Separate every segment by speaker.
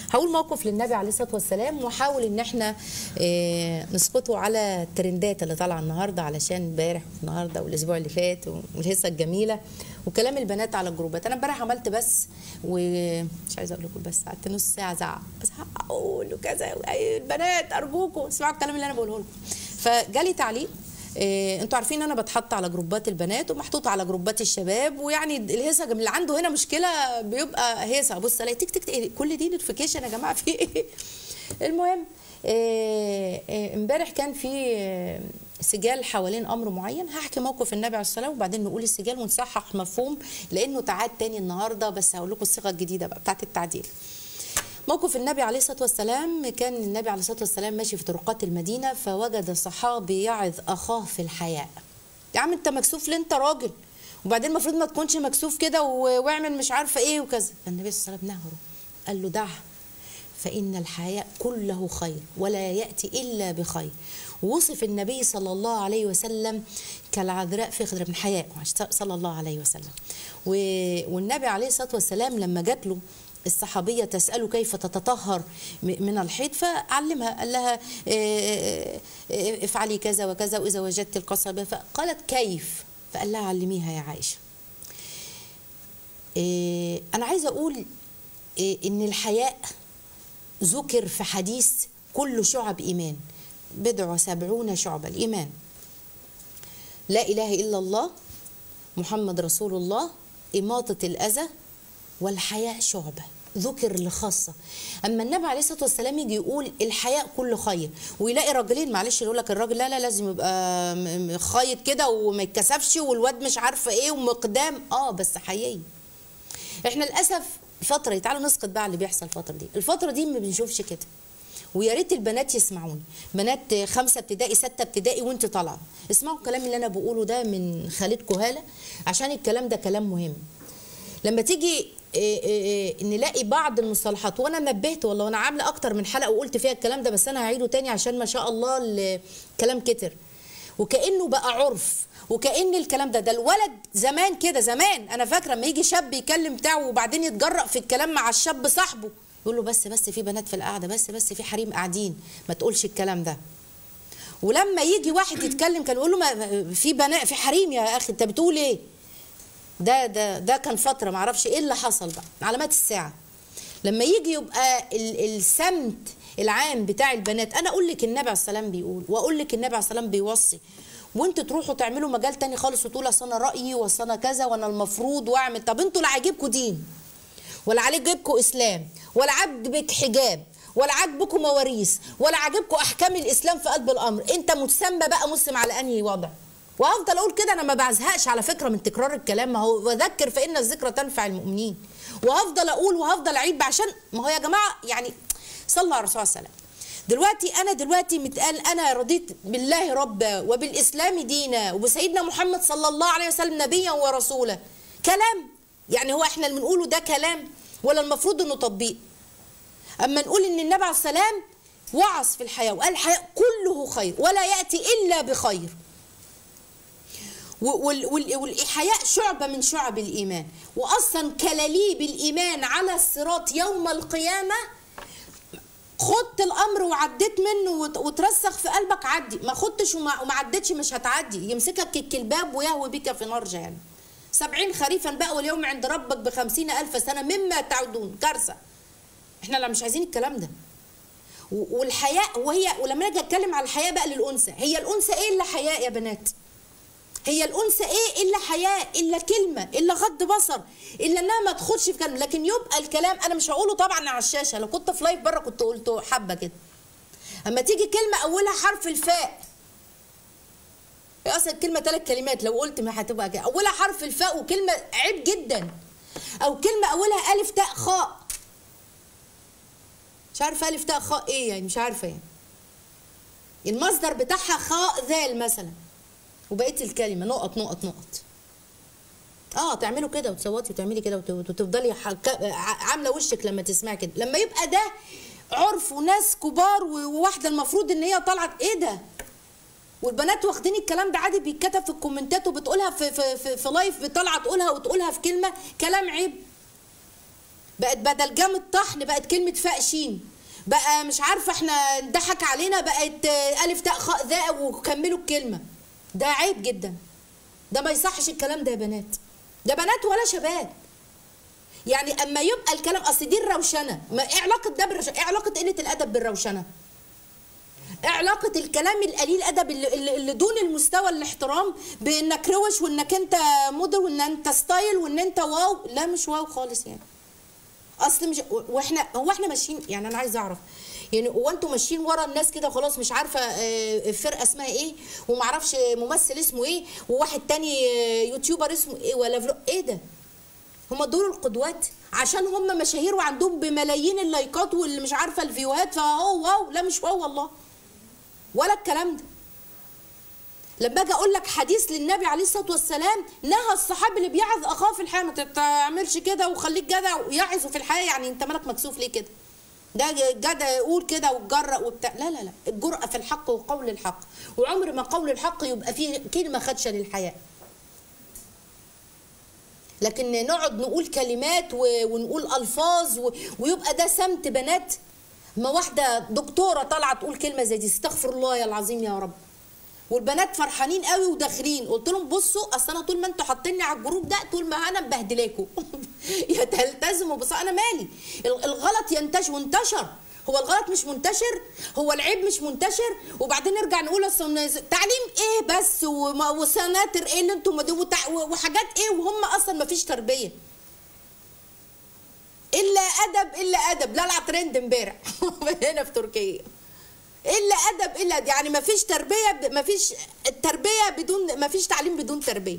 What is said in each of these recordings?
Speaker 1: هقول موقف للنبي عليه الصلاه والسلام واحاول ان احنا آه، نسقطه على الترندات اللي طالعه النهارده علشان امبارح والنهارده والاسبوع اللي فات والهيصه الجميله وكلام البنات على الجروبات انا امبارح عملت بس ومش عايزه اقول لكم بس قعدت نص ساعه زعق ازعق اقول وكذا أي البنات ارجوكم اسمعوا الكلام اللي انا بقوله لكم فجالي تعليق إيه انتوا عارفين انا بتحط على جروبات البنات ومحطوط على جروبات الشباب ويعني الهيصه اللي عنده هنا مشكله بيبقى هيصه بص الاقي تك تك تك كل دي نوتيفيكيشن يا جماعه في ايه المهم إيه، إيه، امبارح كان في إيه، سجال حوالين امر معين هحكي موقف النبي عليه الصلاه وبعدين نقول السجال ونصحح مفهوم لانه تعاد تاني النهارده بس هقول لكم الصيغه الجديده بقى بتاعت التعديل موقف النبي عليه الصلاه والسلام كان النبي عليه الصلاه والسلام ماشي في طرقات المدينه فوجد صحابي يعظ اخاه في الحياء يا عم انت مكسوف ليه انت راجل وبعدين المفروض ما تكونش مكسوف كده و- واعمل مش عارفه ايه وكذا فالنبي صلى الله عليه وسلم نهره قال له دعه فإن الحياء كله خير ولا يأتي إلا بخير وصف النبي صلى الله عليه وسلم كالعذراء في خضر من حياء صلى الله عليه وسلم و- والنبي عليه الصلاة والسلام لما جات له الصحابية تسأله كيف تتطهر م- من الحيض فعلمها قال لها آه، آه، افعلي كذا وكذا وإذا وجدت القصبة فقالت كيف فقال لها علميها يا عائشة آه، أنا عايزة أقول آه، إن الحياء ذكر في حديث كل شعب إيمان بضع وسبعون شعب الإيمان لا إله إلا الله محمد رسول الله إماطة الأذى والحياء شعبة ذكر لخاصة أما النبي عليه الصلاة والسلام يجي يقول الحياء كله خير ويلاقي راجلين معلش يقول لك الراجل لا لا لازم يبقى م- م- خايط كده وما يتكسفش والواد مش عارفة إيه ومقدام آه بس حقيقي احنا للاسف فتره تعالوا نسقط بقى على اللي بيحصل الفتره دي الفتره دي ما بنشوفش كده ويا ريت البنات يسمعوني بنات خمسه ابتدائي سته ابتدائي وانت طالعه اسمعوا الكلام اللي انا بقوله ده من خالد كهاله عشان الكلام ده كلام مهم لما تيجي إيه إيه إيه نلاقي بعض المصطلحات وانا نبهت والله وانا عامله اكتر من حلقه وقلت فيها الكلام ده بس انا هعيده تاني عشان ما شاء الله الكلام كتر وكانه بقى عرف وكان الكلام ده ده الولد زمان كده زمان انا فاكره لما يجي شاب يكلم بتاعه وبعدين يتجرأ في الكلام مع الشاب صاحبه يقول له بس بس في بنات في القعده بس بس في حريم قاعدين ما تقولش الكلام ده ولما يجي واحد يتكلم كان يقول له ما في بنات في حريم يا اخي انت بتقول ايه ده ده ده كان فتره معرفش ايه اللي حصل بقى علامات الساعه لما يجي يبقى ال- السمت العام بتاع البنات انا اقول لك النبي عليه السلام بيقول واقول لك النبي عليه السلام بيوصي وانتوا تروحوا تعملوا مجال تاني خالص وتقولوا اصل انا رايي واصل انا كذا وانا المفروض واعمل طب انتوا لا عاجبكم دين ولا عاجبكم اسلام ولا عاجبك حجاب ولا عاجبكم مواريث ولا عاجبكم احكام الاسلام في قلب الامر انت متسمى بقى مسلم على انهي وضع وافضل اقول كده انا ما بزهقش على فكره من تكرار الكلام ما هو وذكر فان الذكرى تنفع المؤمنين وهفضل اقول وهفضل اعيد عشان ما هو يا جماعه يعني صلى على الرسول صلى الله عليه وسلم دلوقتي انا دلوقتي متقال انا رضيت بالله ربا وبالاسلام دينا وبسيدنا محمد صلى الله عليه وسلم نبيا ورسولا كلام يعني هو احنا اللي بنقوله ده كلام ولا المفروض انه تطبيق اما نقول ان النبي عليه السلام وعظ في الحياه وقال الحياه كله خير ولا ياتي الا بخير وال- وال- والحياء شعبة من شعب الإيمان وأصلا كلاليب الإيمان على الصراط يوم القيامة خدت الأمر وعديت منه وت- وترسخ في قلبك عدي ما خدتش وما وما عدتش مش هتعدي يمسكك الكلباب ويهوي بك في نار جهنم سبعين خريفا بقى واليوم عند ربك بخمسين ألف سنة مما تعودون كارثة احنا لا مش عايزين الكلام ده و- والحياء وهي ولما اجي اتكلم على الحياء بقى للانثى هي الانثى ايه الا حياء يا بنات هي الانثى ايه الا حياء الا كلمه الا غض بصر الا انها ما تخش في كلام لكن يبقى الكلام انا مش هقوله طبعا على الشاشه لو كنت في لايف بره كنت قلته حبه كده اما تيجي كلمه اولها حرف الفاء هي اصلا الكلمه ثلاث كلمات لو قلت ما هتبقى كده اولها حرف الفاء وكلمه عيب جدا او كلمه اولها الف تاء خاء مش عارفه الف تاء خاء ايه يعني مش عارفه يعني المصدر بتاعها خاء ذال مثلا وبقيه الكلمه نقط نقط نقط اه تعملوا كده وتصوتي وتعملي كده وت- وتفضلي حك... ع- عامله وشك لما تسمعي كده لما يبقى ده عرف وناس كبار و- وواحده المفروض ان هي طلعت ايه ده والبنات واخدين الكلام ده عادي بيتكتب في الكومنتات وبتقولها في في في, في لايف بتطلع تقولها وتقولها في كلمه كلام عيب بقت بدل جام الطحن بقت كلمه فاء شين بقى مش عارفه احنا ضحك علينا بقت آه، الف تاء خاء ذاء وكملوا الكلمه ده عيب جدا ده ما يصحش الكلام ده يا بنات ده بنات ولا شباب يعني اما يبقى الكلام اصل دي الروشنه ما ايه علاقه ده بالروشنه ايه علاقه قله الادب بالروشنه ايه علاقه الكلام القليل ادب اللي, اللي اللي دون المستوى الاحترام بانك روش وانك انت مودر وان انت ستايل وان انت واو لا مش واو خالص يعني اصل مش واحنا هو احنا ماشيين يعني انا عايزه اعرف يعني هو انتوا ماشيين ورا الناس كده وخلاص مش عارفه آه، فرقه اسمها ايه ومعرفش ممثل اسمه ايه وواحد تاني آه، يوتيوبر اسمه ايه ولا فلو ايه ده هم دول القدوات عشان هم مشاهير وعندهم بملايين اللايكات واللي مش عارفه الفيوهات فهو واو لا مش واو والله ولا الكلام ده لما اجي اقول لك حديث للنبي عليه الصلاه والسلام نهى الصحابي اللي بيعظ اخاه في الحياه ما تعملش كده وخليك جدع ويعظه في الحياه يعني انت مالك مكسوف ليه كده ده جدع يقول كده وتجرأ وبتاع لا لا لا الجرأة في الحق وقول الحق وعمر ما قول الحق يبقى فيه كلمة خدشة للحياء لكن نقعد نقول كلمات و- ونقول الفاظ و- ويبقى ده سمت بنات ما واحده دكتوره طالعه تقول كلمه زي دي استغفر الله يا العظيم يا رب والبنات فرحانين قوي وداخلين قلت لهم بصوا اصل انا طول ما انتوا حاطيني على الجروب ده طول ما انا مبهدلاكوا يا تلتزموا بس انا مالي ال- الغلط ينتشر وانتشر هو الغلط مش منتشر هو العيب مش منتشر وبعدين نرجع نقول اصل الناس- تعليم ايه بس وما- وسناتر ايه اللي انتم مدو- وتع- وحاجات ايه وهم اصلا ما فيش تربيه الا ادب الا ادب لا لا ترند امبارح هنا في تركيا الا ادب الا أدب. يعني ما فيش تربيه ب... ما فيش التربيه بدون ما فيش تعليم بدون تربيه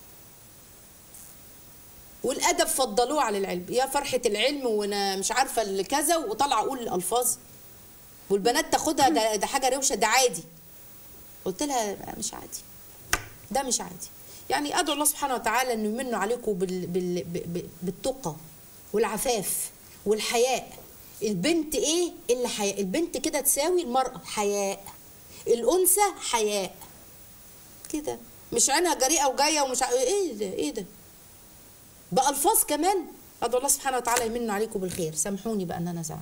Speaker 1: والادب فضلوه على العلم يا فرحه العلم وانا مش عارفه اللي كذا وطلع اقول الالفاظ والبنات تاخدها ده, ده حاجه روشه ده عادي قلت لها مش عادي ده مش عادي يعني ادعو الله سبحانه وتعالى انه يمن عليكم بال... بال... ب- بالتقى والعفاف والحياء البنت ايه الا حياء البنت كده تساوي المراه حياء الانثى حياء كده مش عينها جريئه وجايه ومش ع... ايه ده ايه ده بالفاظ كمان ادعو الله سبحانه وتعالى يمن عليكم بالخير سامحوني بقى ان انا زعل